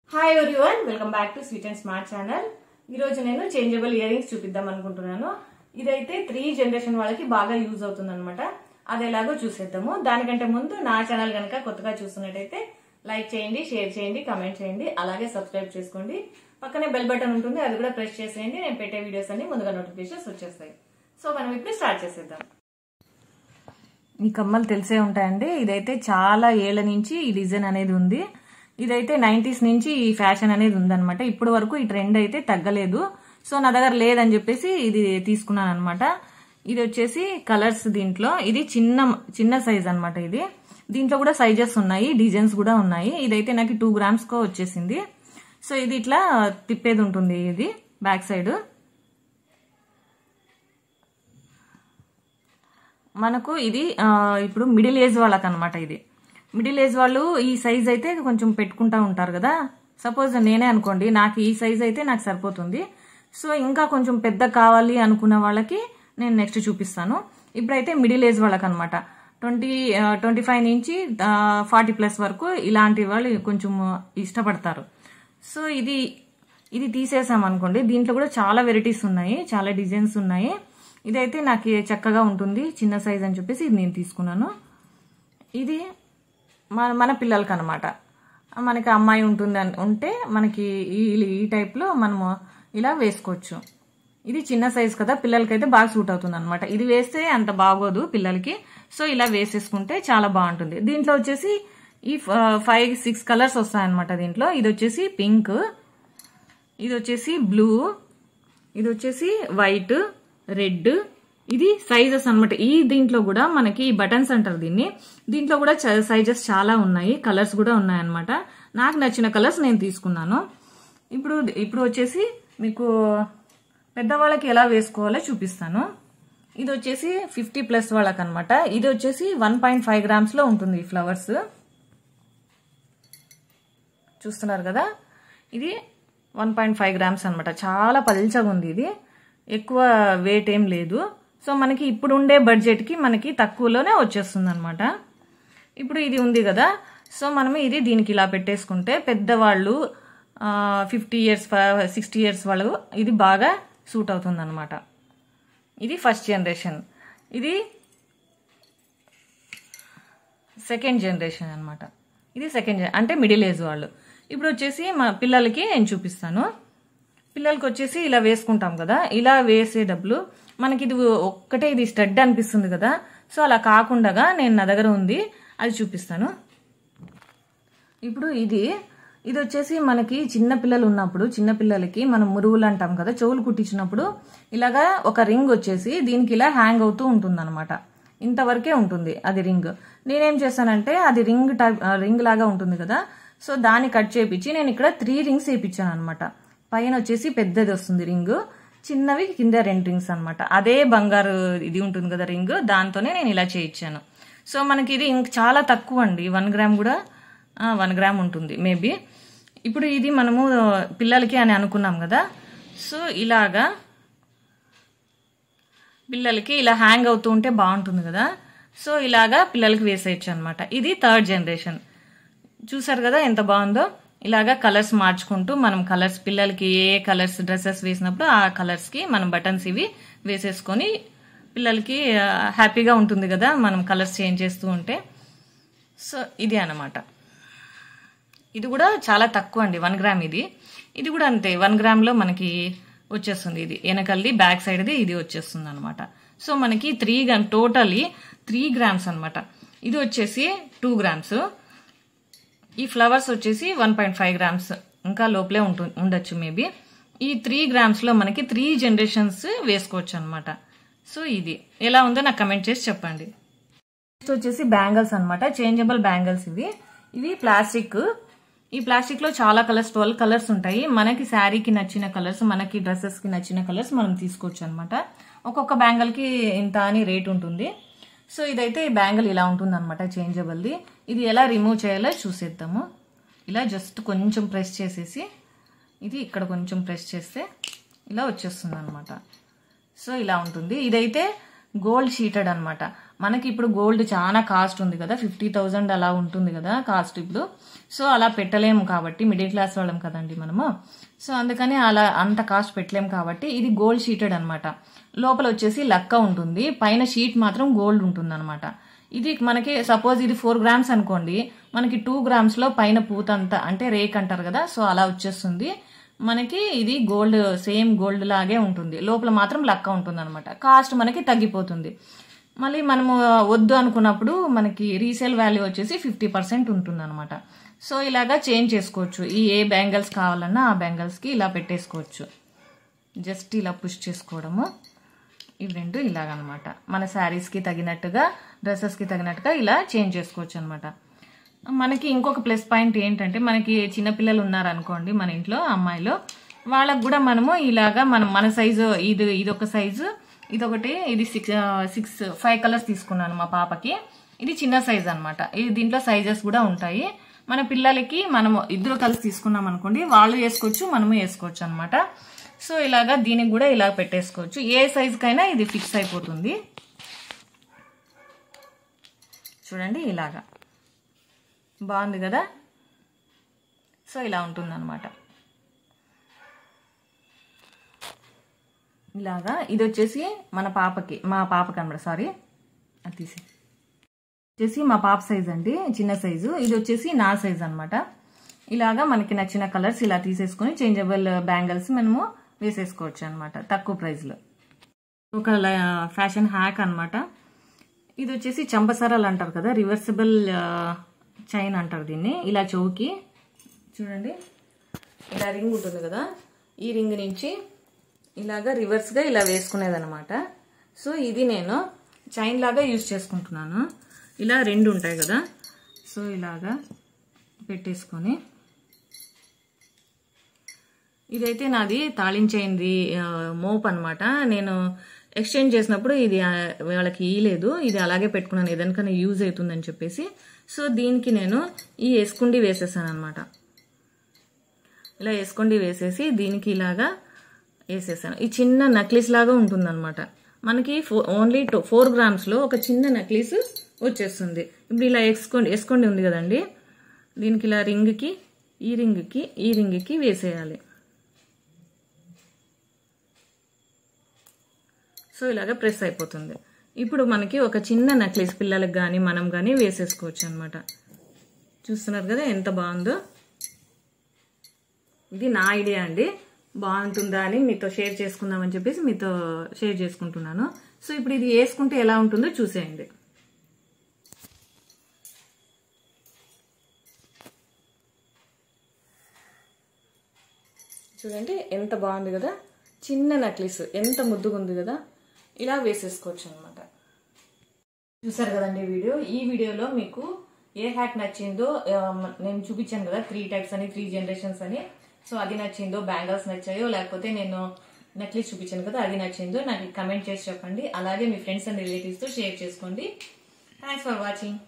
hi everyone welcome back to sweet and smart channel ఈ రోజు నేను చేంజబుల్ ఇయర్ రింగ్స్ చూపిద్దాం అనుకుంటున్నాను ఇదైతే త్రీ జనరేషన్ వాళ్ళకి బాగా యూజ్ అవుతుంది అనమాట అది ఎలాగో చూసేద్దాము దానికంటే ముందు నా ఛానల్ కనుక కొత్తగా చూస్తున్నట్టయితే లైక్ చేయండి షేర్ చేయండి కమెంట్ చేయండి అలాగే సబ్స్క్రైబ్ చేసుకోండి పక్కనే బెల్ బటన్ ఉంటుంది అది కూడా ప్రెస్ చేసేయండి నేను పెట్టే వీడియోస్ అన్ని ముందుగా నోటిఫికేషన్స్ వచ్చేస్తాయి సో మనం ఇప్పుడు స్టార్ట్ చేసేద్దాం ఈ కమ్మలు తెలిసే ఉంటాయండి ఇదైతే చాలా ఏళ్ల నుంచి ఈ డిజైన్ అనేది ఉంది ఇదైతే నైంటీస్ నుంచి ఈ ఫ్యాషన్ అనేది ఉందన్నమాట ఇప్పటి వరకు ఈ ట్రెండ్ అయితే తగ్గలేదు సో నా దగ్గర లేదని చెప్పేసి ఇది తీసుకున్నాను అనమాట ఇది వచ్చేసి కలర్స్ దీంట్లో ఇది చిన్న చిన్న సైజ్ అన్నమాట ఇది దీంట్లో కూడా సైజెస్ ఉన్నాయి డిజైన్స్ కూడా ఉన్నాయి ఇదైతే నాకు టూ గ్రామ్స్ కో వచ్చేసింది సో ఇది ఇట్లా తిప్పేది ఉంటుంది ఇది బ్యాక్ సైడ్ మనకు ఇది ఆ, ఇప్పుడు మిడిల్ ఏజ్ వాళ్ళకి అనమాట ఇది మిడిల్ ఏజ్ వాళ్ళు ఈ సైజ్ అయితే కొంచెం పెట్టుకుంటా ఉంటారు కదా సపోజ్ నేనే అనుకోండి నాకు ఈ సైజ్ అయితే నాకు సరిపోతుంది సో ఇంకా కొంచెం పెద్ద కావాలి అనుకున్న వాళ్ళకి నేను నెక్స్ట్ చూపిస్తాను ఇప్పుడైతే మిడిల్ ఏజ్ వాళ్ళకి అనమాట ట్వంటీ ట్వంటీ ఫైవ్ నుంచి ఫార్టీ ప్లస్ వరకు ఇలాంటి వాళ్ళు కొంచెం ఇష్టపడతారు సో ఇది ఇది తీసేసాం అనుకోండి దీంట్లో కూడా చాలా వెరైటీస్ ఉన్నాయి చాలా డిజైన్స్ ఉన్నాయి ఇదైతే నాకు చక్కగా ఉంటుంది చిన్న సైజ్ అని చెప్పేసి ఇది నేను తీసుకున్నాను ఇది మన మన పిల్లలకి అనమాట మనకి అమ్మాయి ఉంటుంది అని ఉంటే మనకి ఈ ఈ టైప్లో మనము ఇలా వేసుకోవచ్చు ఇది చిన్న సైజ్ కదా పిల్లలకైతే బాగా సూట్ అవుతుంది అనమాట ఇది వేస్తే అంత బాగోదు పిల్లలకి సో ఇలా వేసేసుకుంటే చాలా బాగుంటుంది దీంట్లో వచ్చేసి ఈ ఫైవ్ సిక్స్ కలర్స్ వస్తాయన్నమాట దీంట్లో ఇది వచ్చేసి పింక్ ఇది వచ్చేసి బ్లూ ఇది వచ్చేసి వైట్ రెడ్ ఇది సైజెస్ అన్నమాట ఈ దీంట్లో కూడా మనకి ఈ బటన్స్ అంటారు దీన్ని దీంట్లో కూడా సైజెస్ చాలా ఉన్నాయి కలర్స్ కూడా ఉన్నాయన్నమాట నాకు నచ్చిన కలర్స్ నేను తీసుకున్నాను ఇప్పుడు ఇప్పుడు వచ్చేసి మీకు పెద్దవాళ్ళకి ఎలా వేసుకోవాలో చూపిస్తాను ఇది వచ్చేసి ఫిఫ్టీ ప్లస్ వాళ్ళకి అనమాట ఇది వచ్చేసి వన్ పాయింట్ ఫైవ్ గ్రామ్స్లో ఉంటుంది ఈ ఫ్లవర్స్ చూస్తున్నారు కదా ఇది వన్ పాయింట్ ఫైవ్ గ్రామ్స్ అనమాట చాలా పల్చగా ఉంది ఇది ఎక్కువ వెయిట్ ఏం లేదు సో మనకి ఇప్పుడు ఉండే బడ్జెట్కి మనకి తక్కువలోనే వచ్చేస్తుంది అనమాట ఇప్పుడు ఇది ఉంది కదా సో మనం ఇది దీనికి ఇలా పెట్టేసుకుంటే పెద్దవాళ్ళు ఫిఫ్టీ ఇయర్స్ సిక్స్టీ ఇయర్స్ వాళ్ళు ఇది బాగా సూట్ అవుతుంది అనమాట ఇది ఫస్ట్ జనరేషన్ ఇది సెకండ్ జనరేషన్ అనమాట ఇది సెకండ్ అంటే మిడిల్ ఏజ్ వాళ్ళు ఇప్పుడు వచ్చేసి మా పిల్లలకి నేను చూపిస్తాను పిల్లలకి వచ్చేసి ఇలా వేసుకుంటాం కదా ఇలా వేసేటప్పుడు మనకి ఇది ఒక్కటే ఇది స్టడ్ అనిపిస్తుంది కదా సో అలా కాకుండా నేను నా దగ్గర ఉంది అది చూపిస్తాను ఇప్పుడు ఇది ఇది వచ్చేసి మనకి చిన్న పిల్లలు ఉన్నప్పుడు చిన్న పిల్లలకి మనం మురుగులు అంటాం కదా చెవులు కుట్టించినప్పుడు ఇలాగా ఒక రింగ్ వచ్చేసి దీనికి ఇలా హ్యాంగ్ అవుతూ ఉంటుంది అనమాట ఇంతవరకే ఉంటుంది అది రింగ్ నేనేం చేశానంటే అది రింగ్ టైప్ రింగ్ లాగా ఉంటుంది కదా సో దాన్ని కట్ చేపించి నేను ఇక్కడ త్రీ రింగ్స్ వేయించాను అనమాట పైన వచ్చేసి పెద్దది వస్తుంది రింగ్ చిన్నవి కింద రెండు రింగ్స్ అనమాట అదే బంగారు ఇది ఉంటుంది కదా రింగ్ దాంతోనే నేను ఇలా చేయించాను సో మనకి ఇది ఇంక చాలా తక్కువ అండి వన్ గ్రామ్ కూడా వన్ గ్రామ్ ఉంటుంది మేబీ ఇప్పుడు ఇది మనము పిల్లలకి అని అనుకున్నాం కదా సో ఇలాగా పిల్లలకి ఇలా హ్యాంగ్ అవుతూ ఉంటే బాగుంటుంది కదా సో ఇలాగా పిల్లలకి వేసేయచ్చు అనమాట ఇది థర్డ్ జనరేషన్ చూసారు కదా ఎంత బాగుందో ఇలాగా కలర్స్ మార్చుకుంటూ మనం కలర్స్ పిల్లలకి ఏ కలర్స్ డ్రెస్సెస్ వేసినప్పుడు ఆ కలర్స్కి మనం బటన్స్ ఇవి వేసేసుకొని పిల్లలకి హ్యాపీగా ఉంటుంది కదా మనం కలర్స్ చేంజ్ చేస్తూ ఉంటే సో ఇది అనమాట ఇది కూడా చాలా తక్కువ అండి వన్ గ్రామ్ ఇది ఇది కూడా అంతే వన్ గ్రామ్లో మనకి వచ్చేస్తుంది ఇది వెనకల్ది బ్యాక్ సైడ్ది ఇది వచ్చేస్తుంది అనమాట సో మనకి three gram totally three grams అనమాట ఇది వచ్చేసి టూ గ్రామ్స్ ఈ ఫ్లవర్స్ వచ్చేసి వన్ పాయింట్ ఫైవ్ గ్రామ్స్ ఇంకా లోపలే ఉంటు ఉండొచ్చు మేబీ ఈ త్రీ గ్రామ్స్లో మనకి త్రీ జనరేషన్స్ వేసుకోవచ్చు అనమాట సో ఇది ఎలా ఉందో నాకు కమెంట్ చేసి చెప్పండి నెక్స్ట్ వచ్చేసి బ్యాంగిల్స్ అనమాట చేంజబుల్ బ్యాంగిల్స్ ఇవి ఇవి ప్లాస్టిక్ ఈ ప్లాస్టిక్ లో చాలా కలర్స్ ట్వెల్వ్ కలర్స్ ఉంటాయి మనకి శారీకి నచ్చిన కలర్స్ మనకి డ్రెస్సెస్ కి నచ్చిన కలర్స్ మనం తీసుకోవచ్చు అనమాట ఒక్కొక్క బ్యాంగిల్ కి ఇంత అని రేట్ ఉంటుంది సో ఇదైతే ఈ బ్యాంగిల్ ఇలా ఉంటుంది అనమాట చేంజబుల్ది ఇది ఎలా రిమూవ్ చేయాలో చూసేద్దాము ఇలా జస్ట్ కొంచెం ప్రెస్ చేసేసి ఇది ఇక్కడ కొంచెం ప్రెస్ చేస్తే ఇలా వచ్చేస్తుంది అనమాట సో ఇలా ఉంటుంది ఇదైతే గోల్డ్ షీటెడ్ అనమాట మనకి ఇప్పుడు గోల్డ్ చాలా కాస్ట్ ఉంది కదా ఫిఫ్టీ థౌజండ్ అలా ఉంటుంది కదా కాస్ట్ ఇప్పుడు సో అలా పెట్టలేము కాబట్టి మిడిల్ క్లాస్ వాళ్ళం కదండి మనము సో అందుకని అలా అంత కాస్ట్ పెట్టలేము కాబట్టి ఇది గోల్డ్ షీటెడ్ అనమాట లోపల వచ్చేసి లక్క ఉంటుంది పైన షీట్ మాత్రం గోల్డ్ ఉంటుంది అనమాట ఇది మనకి సపోజ్ ఇది ఫోర్ గ్రామ్స్ అనుకోండి మనకి టూ గ్రామ్స్లో పైన పూత అంతా అంటే రేక్ అంటారు కదా సో అలా వచ్చేస్తుంది మనకి ఇది గోల్డ్ సేమ్ గోల్డ్ లాగే ఉంటుంది లోపల మాత్రం లక్క ఉంటుంది అనమాట కాస్ట్ మనకి తగ్గిపోతుంది మళ్ళీ మనము వద్దు అనుకున్నప్పుడు మనకి రీసేల్ వాల్యూ వచ్చేసి ఫిఫ్టీ పర్సెంట్ ఉంటుంది అనమాట సో ఇలాగా చేంజ్ చేసుకోవచ్చు ఈ ఏ బ్యాంగిల్స్ కావాలన్నా ఆ బ్యాంగిల్స్కి ఇలా పెట్టేసుకోవచ్చు జస్ట్ ఇలా పుష్ చేసుకోవడము ఇవి రెండు ఇలాగనమాట మన శారీస్కి తగినట్టుగా డ్రెస్సెస్కి తగినట్టుగా ఇలా చేంజ్ చేసుకోవచ్చు అనమాట మనకి ఇంకొక ప్లస్ పాయింట్ ఏంటంటే మనకి చిన్నపిల్లలు ఉన్నారనుకోండి మన ఇంట్లో అమ్మాయిలు వాళ్ళకు కూడా మనము ఇలాగా మనం మన సైజు ఇది ఇది ఒక సైజు ఇదొకటి ఇది సిక్స్ సిక్స్ ఫైవ్ కలర్స్ తీసుకున్నాను మా పాపకి ఇది చిన్న సైజ్ అనమాట ఇది దీంట్లో సైజెస్ కూడా ఉంటాయి మన పిల్లలకి మనము ఇద్దరు కలిసి తీసుకున్నాం అనుకోండి వాళ్ళు వేసుకోవచ్చు మనము వేసుకోవచ్చు అనమాట సో ఇలాగా దీనికి కూడా ఇలా పెట్టేసుకోవచ్చు ఏ సైజుకైనా ఇది ఫిక్స్ అయిపోతుంది చూడండి ఇలాగా బాగుంది కదా సో ఇలా ఉంటుంది అనమాట ఇలాగా ఇది వచ్చేసి మన పాపకి మా పాపకి అనమాట సారీ అది తీసి వచ్చేసి మా పాప సైజ్ అండి చిన్న సైజు ఇది వచ్చేసి నా సైజ్ అనమాట ఇలాగా మనకి నచ్చిన కలర్స్ ఇలా తీసేసుకొని చేంజబుల్ బ్యాంగిల్స్ మనము వేసేసుకోవచ్చు అనమాట తక్కువ ప్రైస్లో ఒక ఫ్యాషన్ హ్యాక్ అనమాట ఇది వచ్చేసి చంపసరాలు అంటారు కదా రివర్సిబుల్ చైన్ అంటారు దీన్ని ఇలా చౌకి చూడండి ఇలా రింగ్ ఉంటుంది కదా ఈ రింగ్ నుంచి ఇలాగా రివర్స్గా ఇలా వేసుకునేది అనమాట సో ఇది నేను చైన్ లాగా యూజ్ చేసుకుంటున్నాను ఇలా రెండు ఉంటాయి కదా సో ఇలాగా పెట్టేసుకొని ఇదైతే నాది తాళించైంది మోప్ అనమాట నేను ఎక్స్చేంజ్ చేసినప్పుడు ఇది ఆ, వాళ్ళకి ఇయలేదు ఇది అలాగే పెట్టుకున్నాను ఏదైనా యూజ్ అవుతుందని చెప్పేసి సో దీనికి నేను ఈ ఎస్కుండి వేసేసాను అనమాట ఇలా ఎస్కుండి వేసేసి దీనికి ఇలాగా వేసేసాను ఈ చిన్న నక్లీస్ లాగా ఉంటుందన్నమాట మనకి ఫో ఓన్లీ టూ ఫోర్ గ్రామ్స్లో ఒక చిన్న నక్లీస్ వచ్చేస్తుంది ఇప్పుడు ఇలా ఎస్కోండి ఎస్కోండి ఉంది కదండి దీనికి ఇలా రింగ్కి ఈ రింగ్కి ఈ రింగ్కి వేసేయాలి సో ఇలాగ ప్రెస్ అయిపోతుంది ఇప్పుడు మనకి ఒక చిన్న నెక్లెస్ పిల్లలకు కానీ మనం కానీ వేసేసుకోవచ్చు అనమాట చూస్తున్నారు కదా ఎంత బాగుందో ఇది నా ఐడియా అండి బాగుంటుందా అని మీతో షేర్ చేసుకుందామని చెప్పేసి మీతో షేర్ చేసుకుంటున్నాను సో ఇప్పుడు ఇది వేసుకుంటే ఎలా ఉంటుందో చూసేయండి చూడండి ఎంత బాగుంది కదా చిన్న నెక్లెస్ ఎంత ముద్దుగా ఉంది కదా ఇలా వేసేసుకోవచ్చు అనమాట చూసారు కదండి వీడియో ఈ వీడియోలో మీకు ఏ హ్యాక్ నచ్చిందో ఆ, నేను చూపించాను కదా త్రీ టైప్స్ అని త్రీ జనరేషన్స్ అని సో అది నచ్చిందో బ్యాంగిల్స్ నచ్చాయో లేకపోతే నేను నెక్లెస్ చూపించాను కదా అది నచ్చిందో నాకు కమెంట్ చేసి చెప్పండి అలాగే మీ ఫ్రెండ్స్ అండ్ రిలేటివ్స్తో షేర్ చేసుకోండి థ్యాంక్స్ ఫర్ వాచింగ్